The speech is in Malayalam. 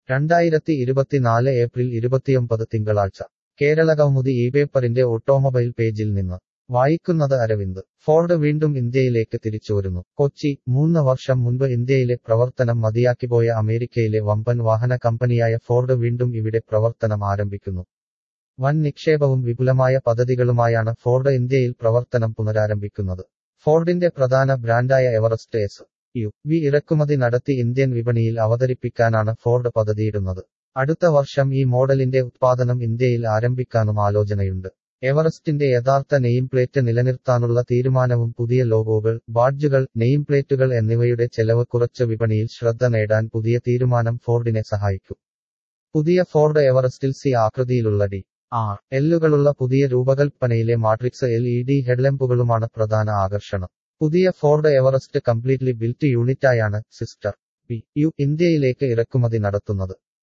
രണ്ടായിരത്തി ഇരുപത്തിനാല് ഏപ്രിൽ ഇരുപത്തിയൊമ്പത് തിങ്കളാഴ്ച കേരളകൗമുദി ഈ പേപ്പറിന്റെ ഓട്ടോമൊബൈൽ പേജിൽ നിന്ന് വായിക്കുന്നത് അരവിന്ദ് ഫോർഡ് വീണ്ടും ഇന്ത്യയിലേക്ക് തിരിച്ചുവരുന്നു കൊച്ചി മൂന്ന് വർഷം മുൻപ് ഇന്ത്യയിലെ പ്രവർത്തനം മതിയാക്കിപ്പോയ അമേരിക്കയിലെ വമ്പൻ വാഹന കമ്പനിയായ ഫോർഡ് വീണ്ടും ഇവിടെ പ്രവർത്തനം ആരംഭിക്കുന്നു വൻ നിക്ഷേപവും വിപുലമായ പദ്ധതികളുമായാണ് ഫോർഡ് ഇന്ത്യയിൽ പ്രവർത്തനം പുനരാരംഭിക്കുന്നത് ഫോർഡിന്റെ പ്രധാന ബ്രാൻഡായ എവറസ്റ്റ് എസ് യു വി ഇറക്കുമതി നടത്തി ഇന്ത്യൻ വിപണിയിൽ അവതരിപ്പിക്കാനാണ് ഫോർഡ് പദ്ധതിയിടുന്നത് അടുത്ത വർഷം ഈ മോഡലിന്റെ ഉത്പാദനം ഇന്ത്യയിൽ ആരംഭിക്കാനും ആലോചനയുണ്ട് എവറസ്റ്റിന്റെ യഥാർത്ഥ നെയിം പ്ലേറ്റ് നിലനിർത്താനുള്ള തീരുമാനവും പുതിയ ലോഗോകൾ ബാഡ്ജുകൾ നെയിം പ്ലേറ്റുകൾ എന്നിവയുടെ ചെലവ് കുറച്ച് വിപണിയിൽ ശ്രദ്ധ നേടാൻ പുതിയ തീരുമാനം ഫോർഡിനെ സഹായിക്കും പുതിയ ഫോർഡ് എവറസ്റ്റിൽ സി ആകൃതിയിലുള്ള ഡി ആർ എല്ലുകളുള്ള പുതിയ രൂപകൽപ്പനയിലെ മാട്രിക്സ് എൽ ഇ ഡി ഹെഡ്ലംപുകളുമാണ് പ്രധാന ആകർഷണം പുതിയ ഫോർഡ് എവറസ്റ്റ് കംപ്ലീറ്റ്ലി ബിൽറ്റ് യൂണിറ്റായാണ് സിസ്റ്റർ പി യു ഇന്ത്യയിലേക്ക് ഇറക്കുമതി നടത്തുന്നത്